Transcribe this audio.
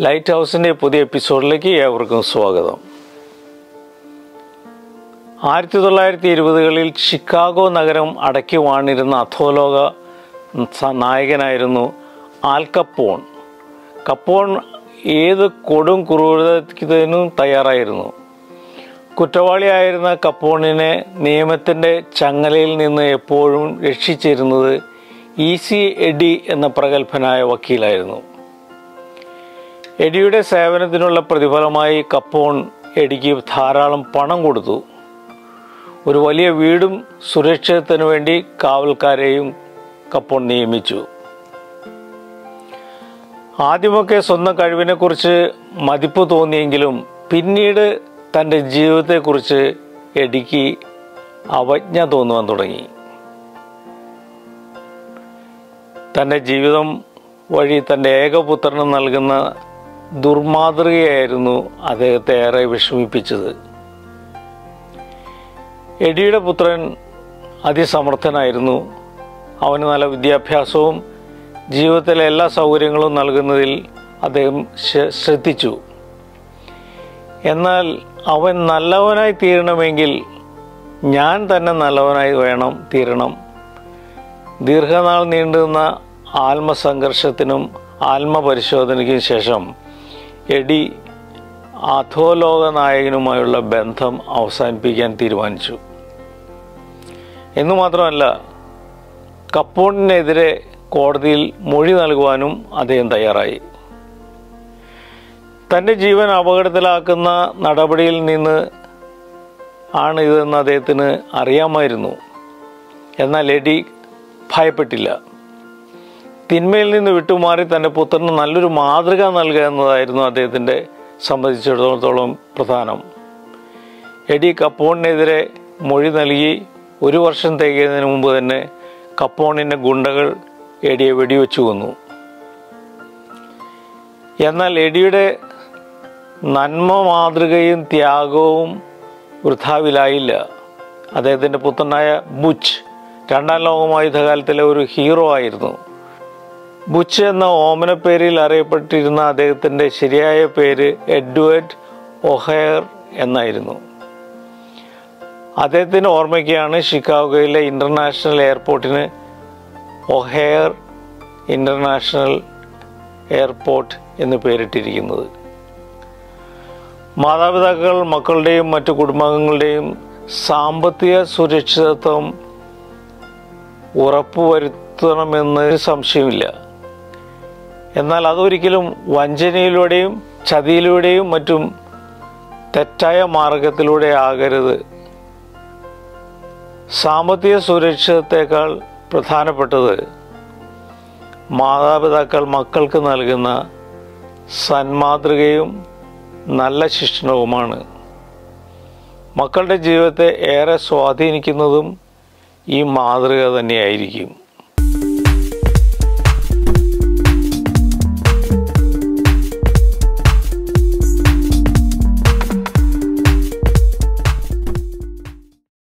light ഹൗസിൻ്റെ പുതിയ എപ്പിസോഡിലേക്ക് ഏവർക്കും സ്വാഗതം ആയിരത്തി തൊള്ളായിരത്തി ഇരുപതുകളിൽ ഷിക്കാഗോ നഗരം അടക്കി വാണിരുന്ന അധോലോക സ- നായകനായിരുന്നു ആൽ കപ്പോൺ കപ്പോൺ ഏത് കൊടും ക്രൂരതയ്ക്കും തയ്യാറായിരുന്നു കുറ്റവാളിയായിരുന്ന കപ്പോണിനെ നിയമത്തിൻ്റെ ചങ്ങലയിൽ നിന്ന് എപ്പോഴും രക്ഷിച്ചിരുന്നത് ഇ സി എഡി എന്ന പ്രഗത്ഭനായ വക്കീലായിരുന്നു എഡിയുടെ സേവനത്തിനുള്ള പ്രതിഫലമായി കപ്പോൺ എഡിക്ക് ധാരാളം പണം കൊടുത്തു ഒരു വലിയ വീടും സുരക്ഷിതത്തിനു വേണ്ടി കാവൽക്കാരെയും കപ്പോൺ നിയമിച്ചു ആദ്യമൊക്കെ സ്വന്തം കഴിവിനെക്കുറിച്ച് മതിപ്പ് തോന്നിയെങ്കിലും പിന്നീട് തൻ്റെ ജീവിതത്തെക്കുറിച്ച് എഡിക്ക് അവജ്ഞ തോന്നുവാൻ തുടങ്ങി തൻ്റെ ജീവിതം വഴി തൻ്റെ ഏകപുത്രന് നൽകുന്ന ദുർമാതൃകയായിരുന്നു അദ്ദേഹത്തെ ഏറെ വിഷമിപ്പിച്ചത് എഡിയുടെ പുത്രൻ അതിസമർത്ഥനായിരുന്നു അവന് നല്ല വിദ്യാഭ്യാസവും ജീവിതത്തിലെ എല്ലാ സൗകര്യങ്ങളും നൽകുന്നതിൽ അദ്ദേഹം ശ്ര- ശ്രദ്ധിച്ചു എന്നാൽ അവൻ നല്ലവനായി തീരണമെങ്കിൽ ഞാൻ തന്നെ നല്ലവനായി വേണം തീരണം ദീർഘനാൾ നീണ്ടുനിന്ന ആത്മസംഘർഷത്തിനും ആത്മപരിശോധനയ്ക്കും ശേഷം എഡി അധോലോക നായകനുമായുള്ള ബന്ധം അവസാനിപ്പിക്കാൻ തീരുമാനിച്ചു എന്നു മാത്രമല്ല കപ്പോണിനെതിരെ കോടതിയിൽ മൊഴി നൽകുവാനും അദ്ദേഹം തയ്യാറായി തൻ്റെ ജീവൻ അപകടത്തിലാക്കുന്ന നടപടിയിൽ നിന്ന് ആണ് ഇതെന്ന് അദ്ദേഹത്തിന് അറിയാമായിരുന്നു എന്നാൽ എഡി ഭയപ്പെട്ടില്ല തിന്മയിൽ നിന്ന് വിട്ടുമാറി തൻ്റെ പുത്രന് നല്ലൊരു മാതൃക നൽകുക എന്നതായിരുന്നു അദ്ദേഹത്തിൻ്റെ സംബന്ധിച്ചിടത്തോളം പ്രധാനം എഡി കപ്പോണിനെതിരെ മൊഴി നൽകി ഒരു വർഷം തികയുന്നതിന് മുമ്പ് തന്നെ കപ്പോണിൻ്റെ ഗുണ്ടകൾ എഡിയെ വെടിവെച്ചു കൊന്നു എന്നാൽ എഡിയുടെ നന്മ മാതൃകയും ത്യാഗവും വൃഥാവിലായില്ല അദ്ദേഹത്തിൻ്റെ പുത്രനായ ബുച്ച് രണ്ടാം ലോകമായുധകാലത്തിലെ ഒരു ഹീറോ ആയിരുന്നു ബുച്ച് എന്ന ഓമനപ്പേരിൽ അറിയപ്പെട്ടിരുന്ന അദ്ദേഹത്തിൻ്റെ ശരിയായ പേര് എഡ്വേർഡ് ഒഹയർ എന്നായിരുന്നു അദ്ദേഹത്തിൻ്റെ ഓർമ്മയ്ക്കാണ് ഷിക്കാഗോയിലെ ഇൻ്റർനാഷണൽ എയർപോർട്ടിന് ഒഹെയർ ഇൻ്റർനാഷണൽ എയർപോർട്ട് എന്ന് പേരിട്ടിരിക്കുന്നത് മാതാപിതാക്കൾ മക്കളുടെയും മറ്റു കുടുംബാംഗങ്ങളുടെയും സാമ്പത്തിക സുരക്ഷിതത്വം ഉറപ്പുവരുത്തണമെന്ന് സംശയമില്ല എന്നാൽ അതൊരിക്കലും വഞ്ചനയിലൂടെയും ചതിയിലൂടെയും മറ്റും തെറ്റായ മാർഗത്തിലൂടെ ആകരുത് സാമ്പത്തിക സുരക്ഷിതത്വത്തേക്കാൾ പ്രധാനപ്പെട്ടത് മാതാപിതാക്കൾ മക്കൾക്ക് നൽകുന്ന സന്മാതൃകയും നല്ല ശിക്ഷണവുമാണ് മക്കളുടെ ജീവിതത്തെ ഏറെ സ്വാധീനിക്കുന്നതും ഈ മാതൃക തന്നെയായിരിക്കും